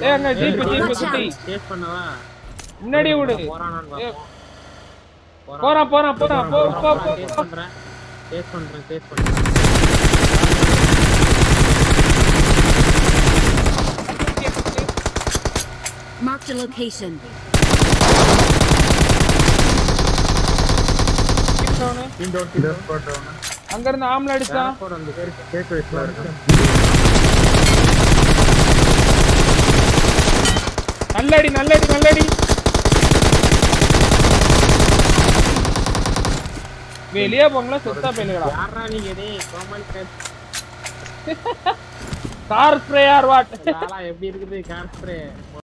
ஏய் அங்க jeep jeep Watch சுத்தி out. சேஸ் பண்ணவா முன்னாடி விடு போறானான்னு ஏய், பாப்போம் போறான் போறான் போறான் போ போ போ சேஸ் போ. பண்றேன் சேஸ் பண்றேன் சேஸ் பண்றேன் Marked a location. அவனு. டீம் டவுன் இந்த ஸ்பாட் டவுன் அங்க இருந்து ஆம்ல அடிச்சான் போற வந்து கேக் வயசுல இருக்கு நல்லடி நல்லடி நல்லடி வெளியே போங்களா சுத்தா போயிலுங்களா யாரா நீங்க டேய் Komal gate car sprayer what எப்படி இருக்குது கார் ஸ்ப்ரே